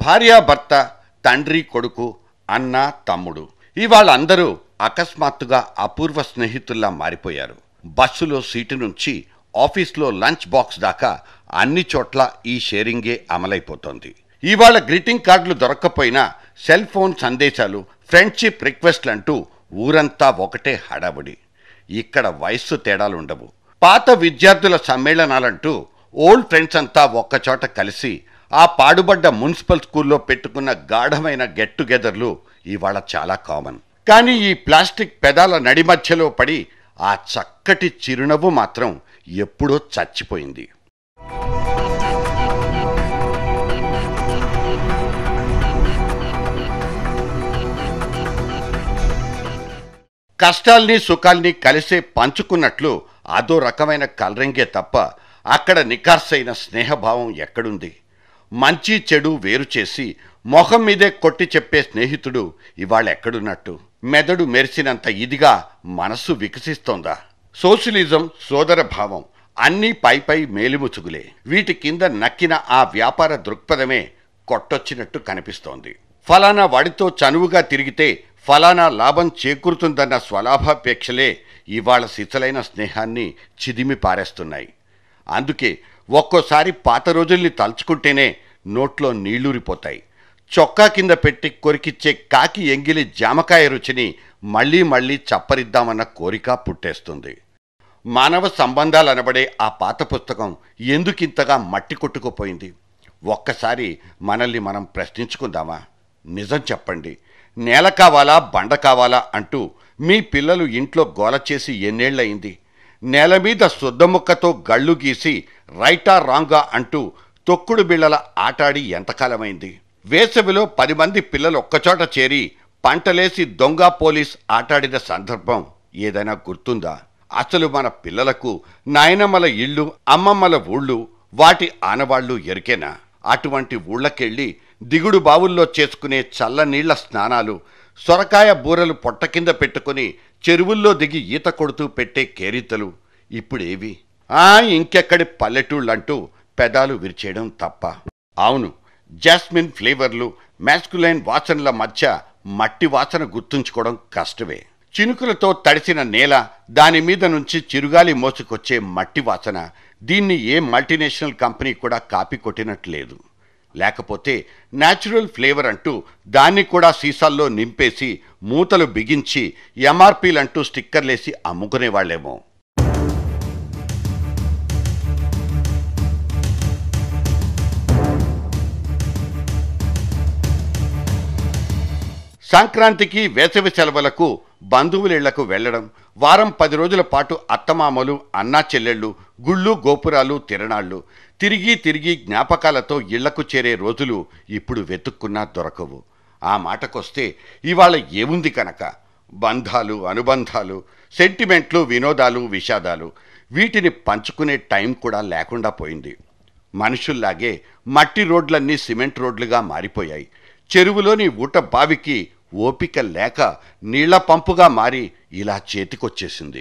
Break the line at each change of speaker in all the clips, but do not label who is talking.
భార్యాభర్త తండ్రి కొడుకు అన్న తమ్ముడు ఇవాళ్ళందరూ అకస్మాత్తుగా అపూర్వ స్నేహితుల్లా మారిపోయారు బస్సులో సీటు నుంచి ఆఫీస్లో లంచ్ బాక్స్ దాకా అన్ని చోట్ల ఈ షేరింగే అమలైపోతోంది ఇవాళ గ్రీటింగ్ కార్డులు దొరక్కపోయినా సెల్ ఫోన్ సందేశాలు ఫ్రెండ్షిప్ రిక్వెస్ట్లు అంటూ ఊరంతా ఒకటే హడావుడి ఇక్కడ వయస్సు తేడాలుండవు పాత విద్యార్థుల సమ్మేళనాలంటూ ఓల్డ్ ఫ్రెండ్స్ అంతా ఒక్కచోట కలిసి ఆ పాడుబడ్డ మున్సిపల్ స్కూల్లో పెట్టుకున్న గాఢమైన గెట్ టుగెదర్లు ఇవాళ చాలా కామన్ కానీ ఈ ప్లాస్టిక్ పెదాల నడిమధ్యలో పడి ఆ చక్కటి చిరునవ్వు మాత్రం ఎప్పుడో చచ్చిపోయింది కష్టాల్ని సుఖాల్ని కలిసే పంచుకున్నట్లు అదో రకమైన కలరింగే తప్ప అక్కడ నికార్సైన స్నేహభావం ఎక్కడుంది మంచి చెడు వేరు చేసి మొహం మీదే కొట్టి చెప్పే స్నేహితుడు ఇవాళ ఎక్కడున్నట్టు మెదడు మెరిసినంత ఇదిగా మనస్సు వికసిస్తోందా సోషలిజం సోదర భావం అన్నీ పై పై మేలిముచుగులే వీటి కింద నక్కిన ఆ వ్యాపార దృక్పథమే కొట్టొచ్చినట్టు కనిపిస్తోంది ఫలానా వాడితో చనువుగా తిరిగితే ఫలానా లాభం చేకూరుతుందన్న స్వలాభాపేక్షలే ఇవాళ శిథిలైన స్నేహాన్ని చిదిమి పారేస్తున్నాయి అందుకే ఒక్కోసారి పాత రోజుల్ని తలుచుకుంటేనే నోట్లో నీళ్లూరిపోతాయి చొక్కా కింద పెట్టి కొరికిచ్చే కాకి ఎంగిలి జామకాయ రుచిని మళ్ళీ మళ్ళీ చప్పరిద్దామన్న కోరిక పుట్టేస్తుంది మానవ సంబంధాలు అనబడే ఆ పాత పుస్తకం ఎందుకింతగా మట్టి కొట్టుకుపోయింది ఒక్కసారి మనల్ని మనం ప్రశ్నించుకుందామా నిజం చెప్పండి నేల కావాలా బండ కావాలా అంటూ మీ పిల్లలు ఇంట్లో గోల చేసి ఎన్నేళ్లయింది నేల మీద శుద్ధముక్కతో గళ్ళు గీసి రైటా రాంగా అంటూ తొక్కుడు బిళ్ళల ఆటాడి ఎంతకాలమైంది వేసవిలో పది మంది పిల్లలు ఒక్కచోట చేరి పంటలేసి దొంగ పోలీస్ ఆటాడిన సందర్భం ఏదైనా గుర్తుందా అసలు మన పిల్లలకు నాయనమ్మల ఇళ్ళు అమ్మమ్మల ఊళ్ళు వాటి ఆనవాళ్లు ఎరికేనా అటువంటి ఊళ్ళకెళ్ళి దిగుడు బావుల్లో చేసుకునే చల్లనీళ్ల స్నానాలు సొరకాయ బూరలు పొట్ట కింద పెట్టుకుని చెరువుల్లో దిగి ఈత కొడుతూ పెట్టే కేరీతలు ఇప్పుడేవి ఆ ఇంకెక్కడి పల్లెటూళ్ళంటూ పెదాలు విరిచేయడం తప్ప అవును జాస్మిన్ ఫ్లేవర్లు మ్యాస్కులైన్ వాసనల మధ్య మట్టి వాసన గుర్తుంచుకోవడం కష్టమే చినుకులతో తడిసిన నేల దాని మీద నుంచి చిరుగాలి మోసుకొచ్చే మట్టి వాసన దీన్ని ఏ మల్టీనేషనల్ కంపెనీ కూడా కాపీ కొట్టినట్లేదు లేకపోతే న్యాచురల్ ఫ్లేవర్ అంటూ దాన్ని కూడా సీసాల్లో నింపేసి మూతలు బిగించి ఎంఆర్పీలంటూ స్టిక్కర్లేసి అమ్ముకునేవాళ్లేమో సంక్రాంతికి వేసవి సెలవులకు బంధువులిళ్లకు వెళ్లడం వారం పది రోజుల పాటు అత్తమామలు అన్నా చెల్లెళ్ళు గుళ్ళు గోపురాలు తిరణాళ్ళు తిరిగి తిరిగి జ్ఞాపకాలతో ఇళ్లకు చేరే రోజులు ఇప్పుడు వెతుక్కున్నా దొరకవు ఆ మాటకొస్తే ఇవాళ ఏముంది కనుక బంధాలు అనుబంధాలు సెంటిమెంట్లు వినోదాలు విషాదాలు వీటిని పంచుకునే టైం కూడా లేకుండా పోయింది మనుషుల్లాగే మట్టి రోడ్లన్నీ సిమెంట్ రోడ్లుగా మారిపోయాయి చెరువులోని ఊట బావికి ఓపిక లేక నీళ్ల పంపుగా మారి ఇలా చేతికొచ్చేసింది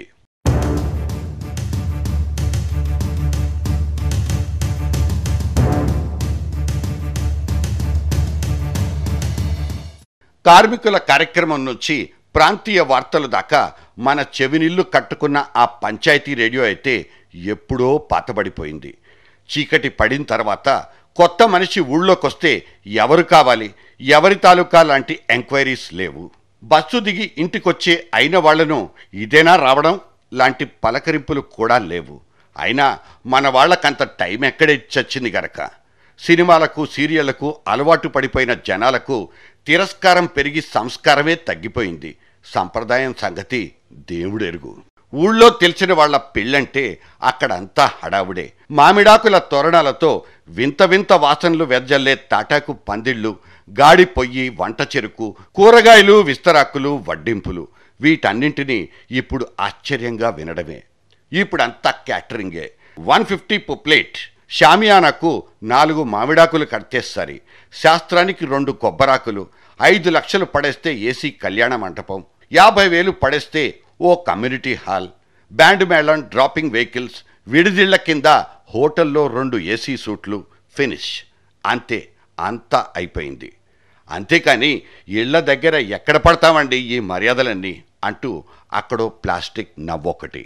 కార్మికుల కార్యక్రమం నుంచి ప్రాంతీయ వార్తలు దాకా మన చెవినిల్లు కట్టుకున్న ఆ పంచాయతీ రేడియో అయితే ఎప్పుడో పాతబడిపోయింది చీకటి పడిన తర్వాత కొత్త మనిషి ఊళ్ళోకొస్తే ఎవరు కావాలి ఎవరి తాలూకా లాంటి ఎంక్వైరీస్ లేవు బస్సు దిగి ఇంటికొచ్చే అయిన వాళ్లను ఇదేనా రావడం లాంటి పలకరింపులు కూడా లేవు అయినా మన వాళ్ళకంత టైం ఎక్కడే చచ్చింది గనక సినిమాలకు సీరియళ్లకు అలవాటు పడిపోయిన జనాలకు తిరస్కారం పెరిగి సంస్కారమే తగ్గిపోయింది సంప్రదాయం సంగతి దేవుడెరుగు ఊళ్ళో తెలిసిన వాళ్ళ పెళ్ళంటే అక్కడంతా హడావుడే మామిడాకుల తోరణాలతో వింత వింత వాసనలు వెదజల్లే తాటాకు పందిళ్ళు గాడి పొయ్యి వంట చెరుకు కూరగాయలు విస్తరాకులు వడ్డింపులు వీటన్నింటినీ ఇప్పుడు ఆశ్చర్యంగా వినడమే ఇప్పుడంతా క్యాటరింగే వన్ ఫిఫ్టీ ప్లేట్ షామియానాకు నాలుగు మామిడాకులు కడితేసరి శాస్త్రానికి రెండు కొబ్బరాకులు ఐదు లక్షలు పడేస్తే ఏసీ కళ్యాణ మంటపం యాభై వేలు పడేస్తే ఓ కమ్యూనిటీ హాల్ బ్యాండ్ మేళం డ్రాపింగ్ వెహికల్స్ విడిదిళ్ల కింద హోటల్లో రెండు ఏసీ సూట్లు ఫినిష్ అంతే అంతా అయిపోయింది అంతేకాని ఇళ్ల దగ్గర ఎక్కడ పడతామండి ఈ మర్యాదలన్నీ అంటూ అక్కడో ప్లాస్టిక్ నవ్వొకటి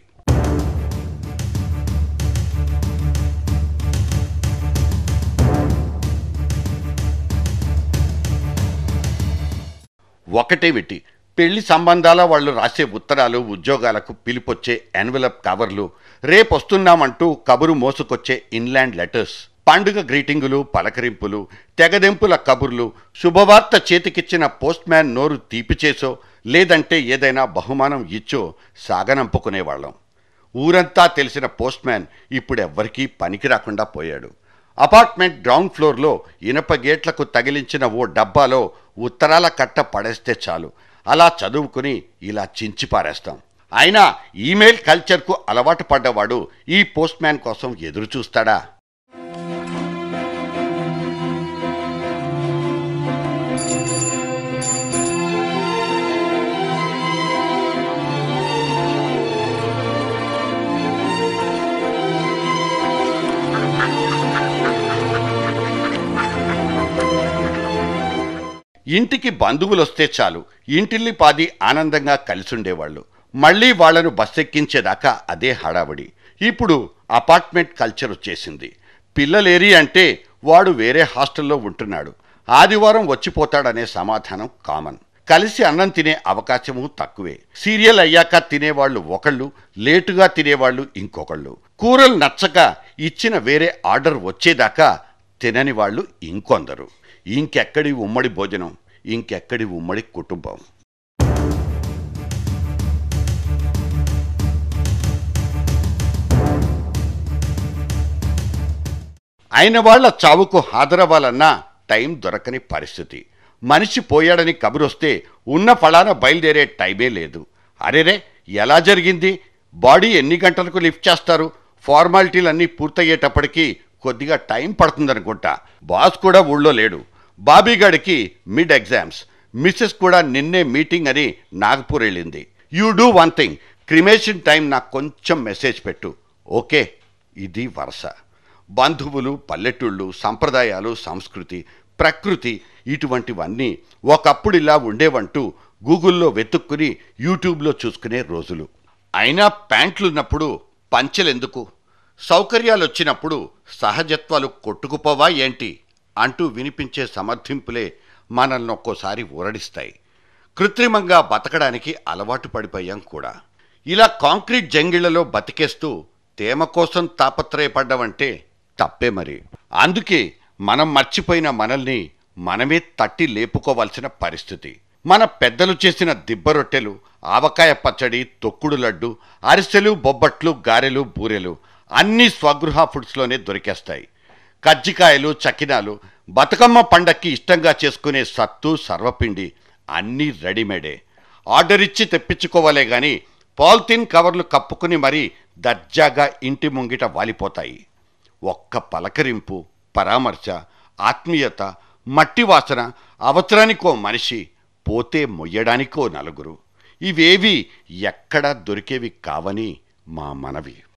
ఒకటేమిటి పెళ్లి సంబంధాల వాళ్ళు రాసే ఉత్తరాలు ఉద్యోగాలకు పిలిపొచ్చే ఎన్వలప్ కవర్లు రేపొస్తున్నామంటూ కబురు మోసుకొచ్చే ఇన్లాండ్ లెటర్స్ పండుగ గ్రీటింగులు పలకరింపులు తెగదెంపుల కబుర్లు శుభవార్త చేతికిచ్చిన పోస్ట్ మ్యాన్ నోరు తీపి చేసో లేదంటే ఏదైనా బహుమానం ఇచ్చో సాగనంపుకునేవాళ్ళం ఊరంతా తెలిసిన పోస్ట్ మ్యాన్ ఇప్పుడెవ్వరికీ పనికి రాకుండా పోయాడు అపార్ట్మెంట్ గ్రౌండ్ ఫ్లోర్లో ఇనప గేట్లకు తగిలించిన ఓ డబ్బాలో ఉత్తరాల కట్ట పడేస్తే చాలు అలా చదువుకుని ఇలా చించి పారేస్తాం అయినా ఈమెయిల్ కల్చర్కు అలవాటు పడ్డవాడు ఈ పోస్ట్ మ్యాన్ కోసం ఎదురు చూస్తాడా ఇంటికి బంధువులు వస్తే చాలు ఇంటిల్లి పాది ఆనందంగా కలిసుండేవాళ్ళు మళ్ళీ వాళ్లను బస్సెక్కించేదాకా అదే హడావడి ఇప్పుడు అపార్ట్మెంట్ కల్చర్ వచ్చేసింది పిల్లలేరి అంటే వాడు వేరే హాస్టల్లో ఉంటున్నాడు ఆదివారం వచ్చిపోతాడనే సమాధానం కామన్ కలిసి అన్నం తినే అవకాశము తక్కువే సీరియల్ అయ్యాక తినేవాళ్ళు ఒకళ్ళు లేటుగా తినేవాళ్ళు ఇంకొకళ్ళు కూరలు నచ్చక ఇచ్చిన వేరే ఆర్డర్ వచ్చేదాకా తినని వాళ్ళు ఇంకొందరు ఇంకెక్కడి ఉమ్మడి భోజనం ఇంకెక్కడి ఉమ్మడి కుటుంబం అయిన వాళ్ళ చావుకు హాజరవ్వాలన్నా టైం దొరకని పరిస్థితి మనిషి పోయాడని కబురొస్తే ఉన్న ఫలాన బయలుదేరే టైమే లేదు అరేరే ఎలా జరిగింది బాడీ ఎన్ని గంటలకు లిఫ్ట్ చేస్తారు ఫార్మాలిటీలన్నీ పూర్తయ్యేటప్పటికి కొద్దిగా టైం పడుతుందనుకుంటా బాస్ కూడా ఊళ్ళో లేడు బాబీగాడికి మిడ్ ఎగ్జామ్స్ మిస్సెస్ కూడా నిన్నే మీటింగ్ అని నాగపూర్ వెళ్ళింది you do one thing cremation time నాకు కొంచెం మెసేజ్ పెట్టు ఓకే ఇది వరుస బంధువులు పల్లెటూళ్ళు సంప్రదాయాలు సంస్కృతి ప్రకృతి ఇటువంటివన్నీ ఒకప్పుడు ఇలా ఉండేవంటూ గూగుల్లో వెతుక్కుని యూట్యూబ్లో చూసుకునే రోజులు అయినా ప్యాంట్లున్నప్పుడు పంచెలెందుకు సౌకర్యాలు వచ్చినప్పుడు సహజత్వాలు కొట్టుకుపోవా ఏంటి అంటూ వినిపించే సమర్థింపులే మనల్ని ఒక్కోసారి ఊరడిస్తాయి కృత్రిమంగా బతకడానికి అలవాటు పడిపోయాం కూడా ఇలా కాంక్రీట్ జంగిళ్లలో బతికేస్తూ తేమ కోసం తాపత్రయపడ్డవంటే తప్పే మరి అందుకే మనం మర్చిపోయిన మనల్ని మనమే తట్టి లేపుకోవాల్సిన పరిస్థితి మన పెద్దలు చేసిన దిబ్బ రొట్టెలు ఆవకాయ పచ్చడి తొక్కుడు లడ్డు అరిసెలు బొబ్బట్లు గారెలు బూరెలు అన్నీ స్వగృహ ఫుడ్స్లోనే దొరికేస్తాయి కజ్జికాయలు చకినాలు బతుకమ్మ పండక్కి ఇష్టంగా చేసుకునే సత్తు సర్వపిండి అన్నీ రెడీమేడే ఆర్డర్ ఇచ్చి తెప్పించుకోవాలే గాని పాలిథిన్ కవర్లు కప్పుకుని మరీ దర్జాగా ఇంటి ముంగిట వాలిపోతాయి ఒక్క పలకరింపు పరామర్శ ఆత్మీయత మట్టి వాసన అవసరానికో మనిషి పోతే మొయ్యడానికో నలుగురు ఇవేవి ఎక్కడా దొరికేవి కావని మా మనవి